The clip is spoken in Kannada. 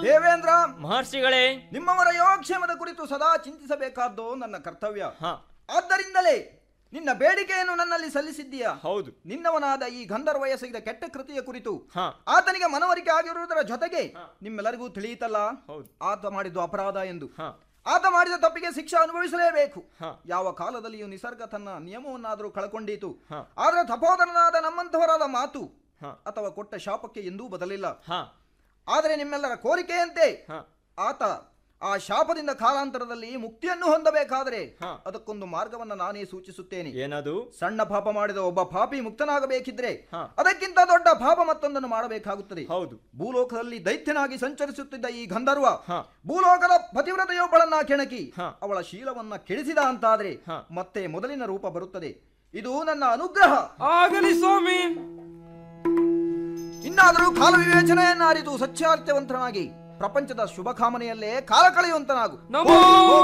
ದೇವೇಂದ್ರ ಮಹರ್ಷಿಗಳೇ ನಿಮ್ಮವರ ಯೋಗಕ್ಷೇಮದ ಕುರಿತು ಸದಾ ಚಿಂತಿಸಬೇಕಾದ್ದು ನನ್ನ ಕರ್ತವ್ಯ ಹ ಆದ್ದರಿಂದಲೇ ನಿನ್ನ ಬೇಡಿಕೆಯನ್ನು ನನ್ನಲ್ಲಿ ಸಲ್ಲಿಸಿದ್ದೀಯ ಹೌದು ನಿನ್ನವನಾದ ಈ ಗಂಧರ್ವ ಎಸಗಿದ ಕೆಟ್ಟ ಕೃತಿಯ ಕುರಿತು ಹ ಆತನಿಗೆ ಮನವರಿಕೆ ಆಗಿರುವುದರ ಜೊತೆಗೆ ನಿಮ್ಮೆಲ್ಲರಿಗೂ ತಿಳಿಯಿತಲ್ಲ ಹೌದು ಆತ ಮಾಡಿದ್ದು ಅಪರಾಧ ಎಂದು ಹ ಆತ ಮಾಡಿದ ತಪ್ಪಿಗೆ ಶಿಕ್ಷೆ ಅನುಭವಿಸಲೇಬೇಕು ಹ ಯಾವ ಕಾಲದಲ್ಲಿಯೂ ನಿಸರ್ಗ ತನ್ನ ನಿಯಮವನ್ನಾದರೂ ಕಳ್ಕೊಂಡೀತು ಹ ಆದ್ರೆ ತಪೋಧನನಾದ ನಮ್ಮಂಥವರಾದ ಮಾತು ಹ ಅಥವಾ ಕೊಟ್ಟ ಶಾಪಕ್ಕೆ ಎಂದೂ ಬದಲಿಲ್ಲ ಹ ಆದರೆ ನಿಮ್ಮೆಲ್ಲರ ಕೋರಿಕೆಯಂತೆ ಹ ಆತ ಆ ಶಾಪದಿಂದ ಕಾಲಾಂತರದಲ್ಲಿ ಮುಕ್ತಿಯನ್ನು ಹೊಂದಬೇಕಾದರೆ ಹ. ಅದಕ್ಕೊಂದು ಮಾರ್ಗವನ್ನ ನಾನೇ ಸೂಚಿಸುತ್ತೇನೆ ಏನದು ಸಣ್ಣ ಪಾಪ ಮಾಡಿದ ಒಬ್ಬ ಪಾಪಿ ಮುಕ್ತನಾಗಬೇಕಿದ್ರೆ ಹ. ಅದಕ್ಕಿಂತ ದೊಡ್ಡ ಪಾಪ ಮತ್ತೊಂದನ್ನು ಮಾಡಬೇಕಾಗುತ್ತದೆ ಹೌದು ಭೂಲೋಕದಲ್ಲಿ ದೈತ್ಯನಾಗಿ ಸಂಚರಿಸುತ್ತಿದ್ದ ಈ ಗಂಧರ್ವ ಹ ಭೂಲೋಕದ ಪತಿವ್ರತೆಯೊಬ್ಬಳನ್ನ ಕೆಣಕಿ ಹ. ಅವಳ ಶೀಲವನ್ನ ಕೆಡಿಸಿದ ಅಂತಾದ್ರೆ ಹ. ಮತ್ತೆ ಮೊದಲಿನ ರೂಪ ಬರುತ್ತದೆ ಇದು ನನ್ನ ಅನುಗ್ರಹ ಆಗಲಿ ಸ್ವಾಮಿ ಇನ್ನಾದರೂ ಕಾಲ ವಿವೇಚನೆಯನ್ನ ಅರಿತು ಸತ್ಯಾರ್ಥವಂತನಾಗಿ ಪ್ರಪಂಚದ ಶುಭ ಕಾಮನೆಯಲ್ಲೇ ಕಾಲ ಕಳೆಯುವಂತನಾಗು ನಮೋ